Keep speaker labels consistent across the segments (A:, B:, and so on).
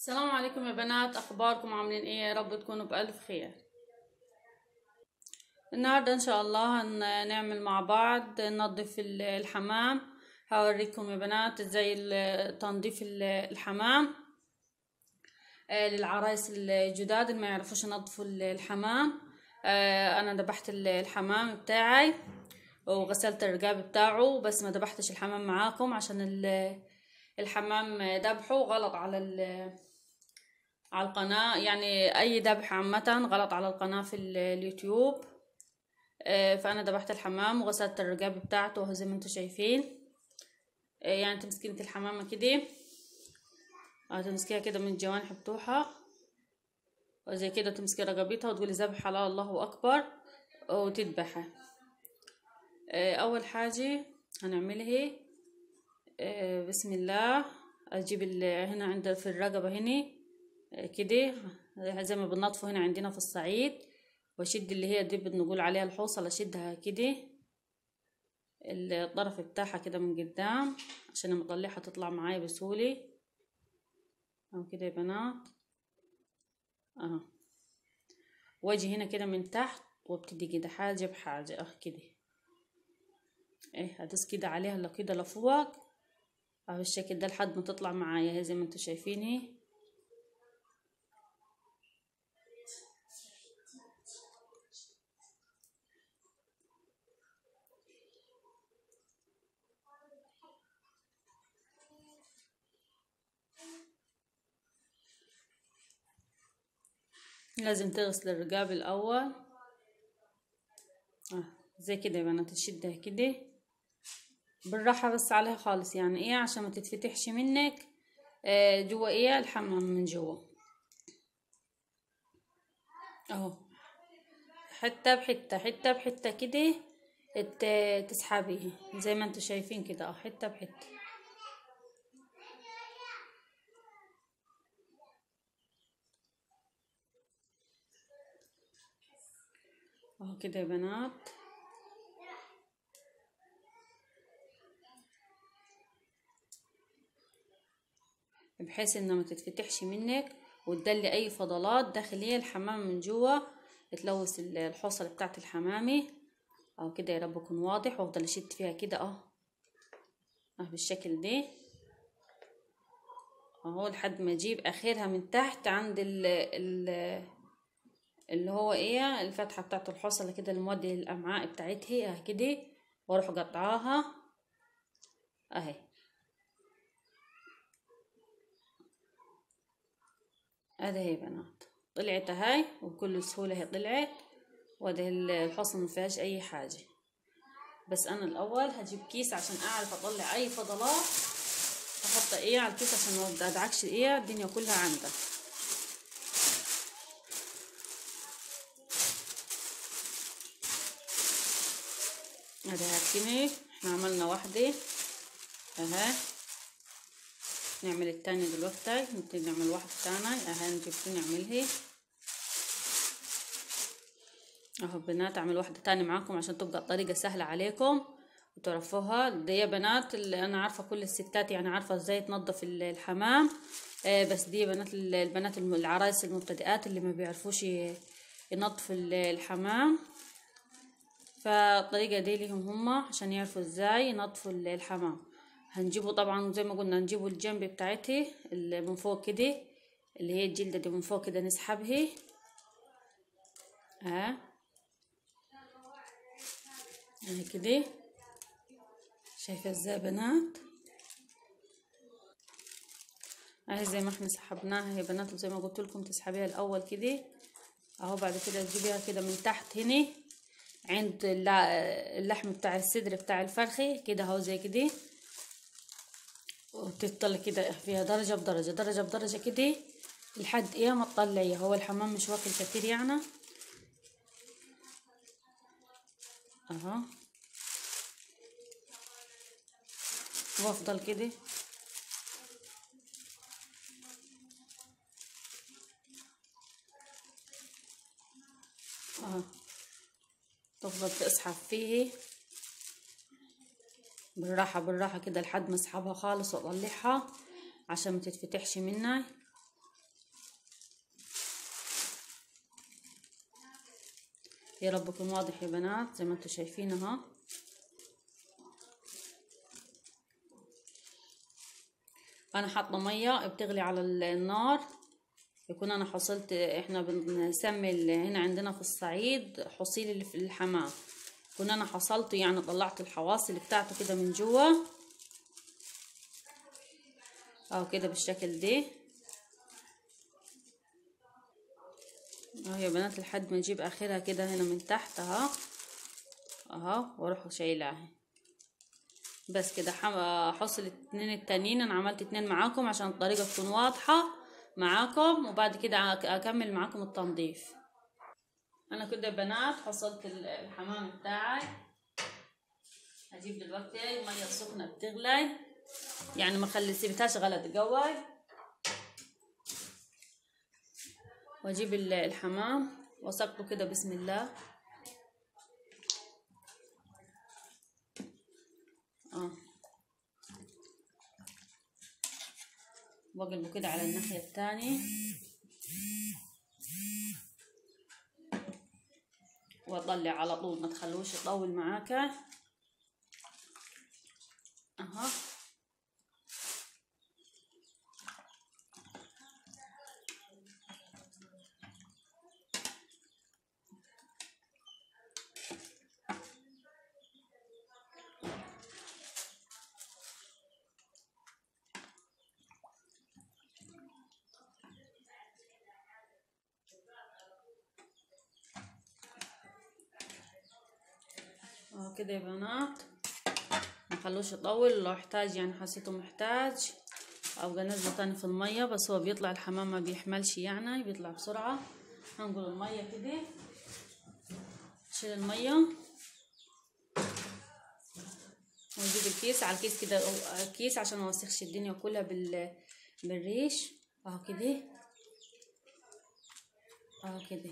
A: السلام عليكم يا بنات اخباركم عاملين ايه يا رب تكونوا بالف خير النهارده ان شاء الله هنعمل مع بعض ننظف ال- الحمام هوريكم يا بنات ازاي ال- تنظيف ال- الحمام آه، للعرايس الجداد اللي ما يعرفوش ينظفوا ال- الحمام آه، انا ذبحت ال- الحمام بتاعي وغسلت الرقاب بتاعه بس ما ذبحتش الحمام معاكم عشان ال- الحمام ذبحه غلط على ال- على القناة يعني أي ذبح عامة غلط على القناة في ال- اليوتيوب آه، فأنا ذبحت الحمام وغسلت الرقاب بتاعته وهو زي ما انتم شايفين آه، يعني تمسكين انت الحمامة كده آه، تمسكيها كده من الجوانح بتوعها وزي كده تمسكي رقبتها وتقولي ذبح حلال الله أكبر وتذبحها آه، أول حاجة هنعملها آه، بسم الله أجيب ال- هنا عند في الرقبة هنا آه، كده زي ما بننظفه هنا عندنا في الصعيد واشد اللي هي دي بنقول عليها الحوصلة اشدها كده الطرف بتاعها كده من قدام عشان لما اطلعها تطلع معايا بسهولة اهو كده يا بنات اهو واجي هنا كده من تحت وابتدي كده حاجة بحاجة اه كده ايه هدوس كده عليها لو كده لفوق اهو الشكل ده لحد ما تطلع معايا هي زي ما انتوا شايفين اهي لازم تغسل الرقاب الأول آه زي كده يا بنات تشدها كده بالراحة بس عليها خالص يعني ايه عشان ما تتفتحش منك آه جوا ايه الحمام من جوا اهو حتة بحتة حتة بحتة كده ت- تسحبيه زي ما انتوا شايفين كده اه حتة بحتة اهو كده يا بنات بحيث انها ما تتفتحش منك وتدلي اي فضلات داخلية الحمام من جوا تلوث ال- الحوصلة بتاعت الحمامة او كده يا رب يكون واضح وافضل اشد فيها كده اه اه بالشكل ده اهو لحد ما اجيب اخرها من تحت عند ال ال اللي هو ايه الفتحة بتاعت الحوصلة كده المودي للامعاء بتاعتها اه كده واروح قطعاها اهي ادي هي بنات طلعت اهي وبكل سهولة هي طلعت وده الحصن ما فيهاش اي حاجة بس انا الاول هجيب كيس عشان اعرف اطلع اي فضلات احط ايه على الكيس عشان ما ادعكش ايه الدنيا كلها عندك ادي هكمل احنا عملنا واحدة اهي نعمل التانية دلوقتي نبتدي نعمل واحدة تانية اهي نجيب نعملها اهو بنات اعمل واحدة تانية معاكم عشان تبقى الطريقة سهلة عليكم وتعرفوها دي يا بنات اللي انا عارفة كل الستات يعني عارفة ازاي تنظف ال- الحمام آه بس دي بنات ال- البنات الم- العرايس المبتدئات اللي ما بيعرفوش ي- ينظفوا ال- الحمام فالطريقة دي ليهم هما عشان يعرفوا ازاي ينظفوا ال- الحمام هنجيبه طبعا زي ما قلنا نجيبه الجنب بتاعتها اللي من فوق كده اللي هي الجلدة دي من فوق كده نسحبها ها اهي كده شايفة ازاي يا بنات اهي زي ما احنا سحبناها يا بنات وزي ما قلت لكم تسحبيها الاول كده اهو بعد كده تجيبيها كده من تحت هنا عند الل- اللحم بتاع الصدر بتاع الفرخة كده اهو زي كده وتطلع كده فيها درجة بدرجة درجة بدرجة كده لحد ايه ما تطلعيها هو الحمام مش واكل كتير يعني اهو وافضل كده اهو تفضل تسحب فيه بالراحة بالراحة كده لحد ما اسحبها خالص واطلعها عشان ما تتفتحش مني يا رب يكون واضح يا بنات زي ما انتم شايفين اهو انا حاطه ميه بتغلي على النار يكون انا حصلت احنا بنسمي هنا عندنا في الصعيد حصيل اللي في الحمام كون انا حصلته يعني طلعت الحواصل بتاعته كده من جوا اهو كده بالشكل ده اهو يا بنات لحد ما نجيب اخرها كده هنا من تحت اهو اهو واروح شايلاها بس كده حصل اتنين التانيين انا عملت اتنين معاكم عشان الطريقة تكون واضحة معاكم وبعد كده اكمل معاكم التنظيف انا كده بنات حصلت الحمام بتاعي هجيب دلوقتي مية سخنة بتغلي يعني ما خلي سيبتهاش غلط تقوي واجيب الحمام واسقطه كده بسم الله اه واقلبه كده على الناحية التانية واطلع على طول ما تخلوش يطول معاك اها اهو كده يا بنات مخلوش يطول لو احتاج يعني حسيته محتاج ابقى نزله تاني في المية بس هو بيطلع الحمام ما بيحملش يعني بيطلع بسرعة هنقول المية كده نشيل المية ونجيب الكيس على الكيس كده الكيس عشان ما اوسخش الدنيا كلها بال بالريش اهو كده اهو كده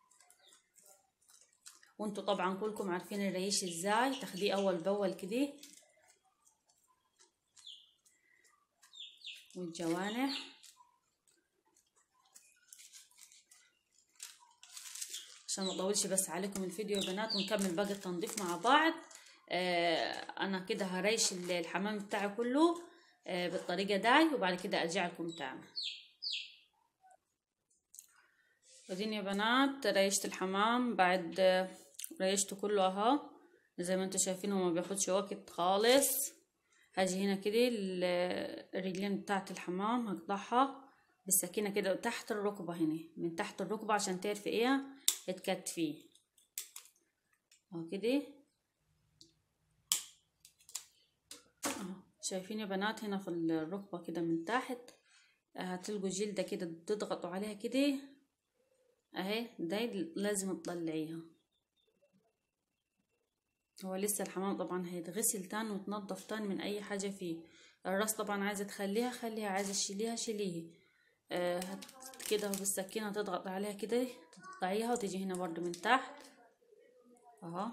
A: وانتوا طبعا كلكم عارفين الريش ازاي تاخديه اول باول كده والجوانح عشان ما اطولش بس عليكم الفيديو يا بنات ونكمل باقي التنظيف مع بعض آه انا كده هريش الحمام بتاعي كله آه بالطريقه داي وبعد كده ارجع لكم تاني ودين يا بنات ريشت الحمام بعد ريشته كله اهو زي ما انتوا شايفين هو ما بياخدش وقت خالص هاجي هنا كده الرجلين بتاعت الحمام هقطعها بالسكينة كده تحت الركبة هنا من تحت الركبة عشان تعرفي ايه تكتفيه اهو كده اهو شايفين يا بنات هنا في الركبة كده من تحت هتلقوا جلدة كده تضغطوا عليها كده اهي داي لازم تطلعيها هو لسه الحمام طبعا هيتغسل تاني وتنضف تاني من اي حاجة فيه الراس طبعا عايزة تخليها خليها عايزة تشيليها شيليه آه هت كده بالسكينة تضغط عليها كده تقطعيها وتيجي هنا برضو من تحت اهو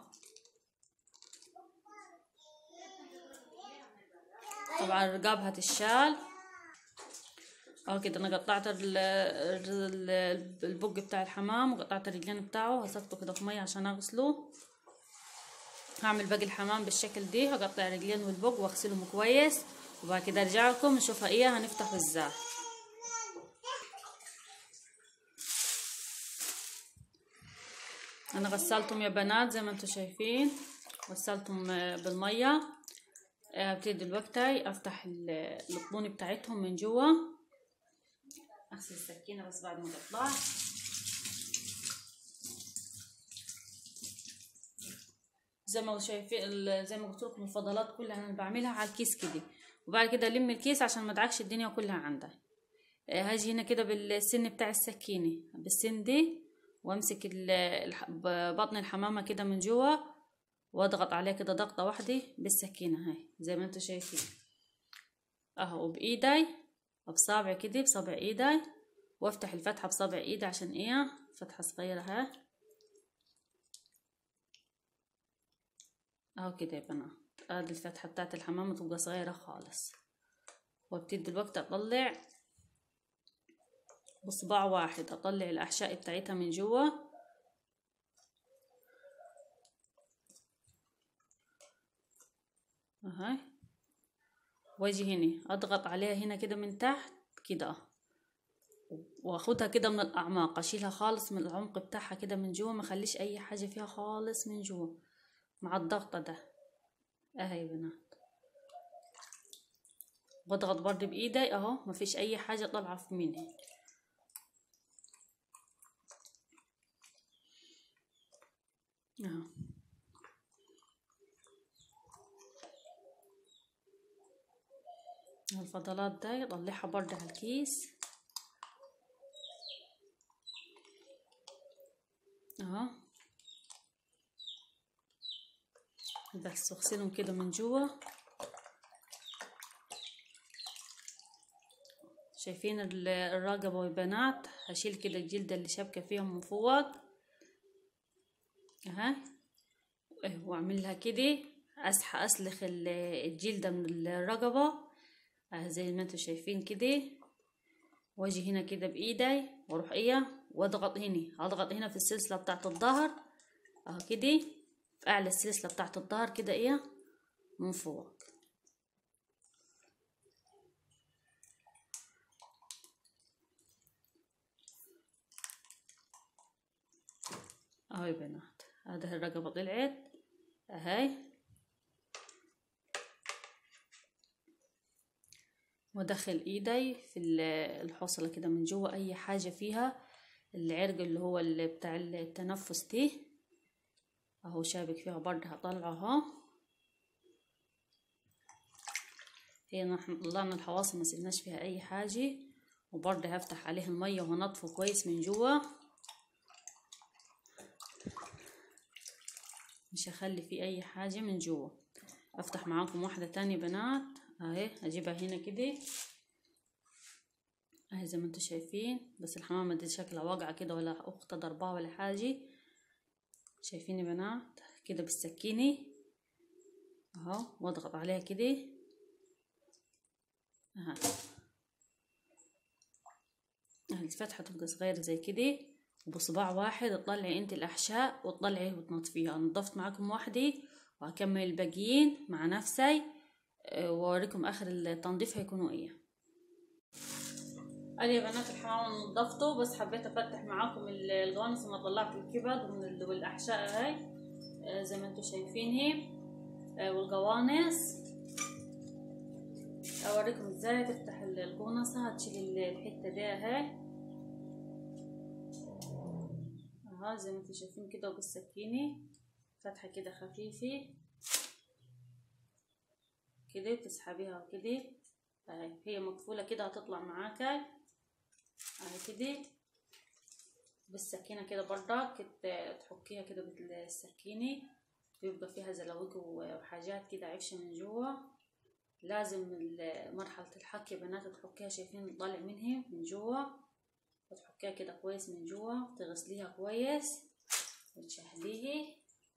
A: طبعا رقابها تشال اه كده انا قطعت البق بتاع الحمام وقطعت الرجلين بتاعه هسقطه كده في ميه عشان اغسله هعمل باقي الحمام بالشكل دي هقطع الرجلين والبق واغسلهم كويس وبعد كده ارجع لكم نشوفها ايه هنفتح ازاي انا غسلتهم يا بنات زي ما انتم شايفين غسلتهم بالميه هبتدي دلوقتي افتح القطون بتاعتهم من جوا اغسل السكينه بس بعد ما تطلع زي ما شايفين زي ما قلت لكم الفضلات كلها انا بعملها على الكيس كده وبعد كده الم الكيس عشان ما ادعكش الدنيا كلها عندها هاجي هنا كده بالسن بتاع السكينه بالسن دي وامسك بطن الحمامه كده من جوا واضغط عليها كده ضغطه واحده بالسكينه هاي زي ما انتم شايفين اهو بايدي بصابع كده بصابع ايدي وافتح الفتحه بصابع ايدي عشان ايه فتحه صغيره ها اهو كده يا بنات ادي الفتحه بتاعت الحمام تبقى صغيره خالص وابتدي دلوقتي اطلع بصباع واحد اطلع الاحشاء بتاعتها من جوا واجي هنا اضغط عليها هنا كده من تحت كده واخدها كده من الاعماق اشيلها خالص من العمق بتاعها كده من جوه ما اخليش اي حاجه فيها خالص من جوه مع الضغطه ده اهي يا بنات بضغط برضه بايدي اهو مفيش اي حاجه طالعه مني اهو الفضلات ده يطلعها برضه على الكيس اهو بس اغسلهم كده من جوا شايفين الرقبة والبنات هشيل كده الجلدة اللي شابكة فيهم من فوق اهي واعمل لها كده اسح اسلخ الجلدة من الرقبة اه زي ما انتم شايفين كده واجي هنا كده بايدي واروح ايه واضغط هنا اضغط هنا في السلسلة بتاعت الظهر اهو كده في اعلى السلسلة بتاعت الظهر كده ايه من فوق اهو يا بنات هذا الرقبة طلعت اهي وادخل ايدي في الحوصلة كده من جوه اي حاجة فيها العرق اللي هو اللي بتاع التنفس دي اهو شابك فيها برضه هطلعه اهو هي نحن طلعنا الحواصل ما سيبناش فيها اي حاجة وبرضه هفتح عليه المية وهنطفه كويس من جوه مش هخلي فيه اي حاجة من جوه افتح معاكم واحدة تانية بنات اهي اجيبها هنا كده اهي زي ما انتم شايفين بس الحمامة دي شكلها واقعة كده ولا اخت ضربها ولا حاجة شايفين يا بنات كده بالسكينة اهو واضغط عليها كده اهي اهي الفتحة تبقى صغيرة زي كده وبصباع واحد تطلعي انت الاحشاء وتطلعي وتنظفيها نضفت معاكم واحدة وهكمل الباقيين مع نفسي واوريكم اخر التنظيف هيكونوا ايه انا يا بنات الحمام نضفته بس حبيت افتح معاكم القوانص ما طلعت الكبد والاحشاء هاي زي ما انتم شايفين هي والقوانص اوريكم ازاي تفتح القونصة هتشيل الحتة دي اهي اهو زي ما انتم شايفين كده وبالسكينة فتحة كده خفيفة كده بتسحبيها كده اهي هي مقفولة كده هتطلع معاك اهي كده بالسكينة كده برضك تحكيها كده بالسكينة بيبقى فيها زلاويك وحاجات كده عفشة من جوا لازم مرحلة الحك يا بنات تحكيها شايفين طالع منها من جوا وتحكيها كده كويس من جوا تغسليها كويس وتشهديها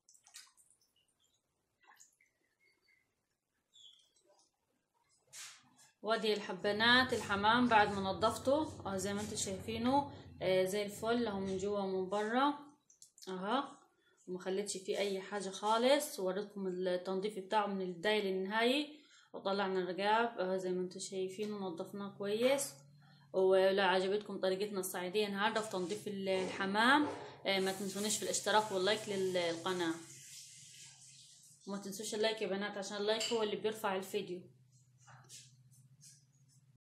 A: وادي الحبانات الحمام بعد ما نضفته اه زي ما انتم شايفينه آه زي الفل اهو من جوا ومن برا اهو وما خليتش فيه اي حاجه خالص وريتكم التنظيف بتاعه من البدايه للنهايه وطلعنا الرقاب اه زي ما انتم شايفين ونضفناه كويس ولو عجبتكم طريقتنا الصعيديه النهارده في تنظيف الحمام آه ما تنسونيش في الاشتراك واللايك للقناه وما تنسوش اللايك يا بنات عشان اللايك هو اللي بيرفع الفيديو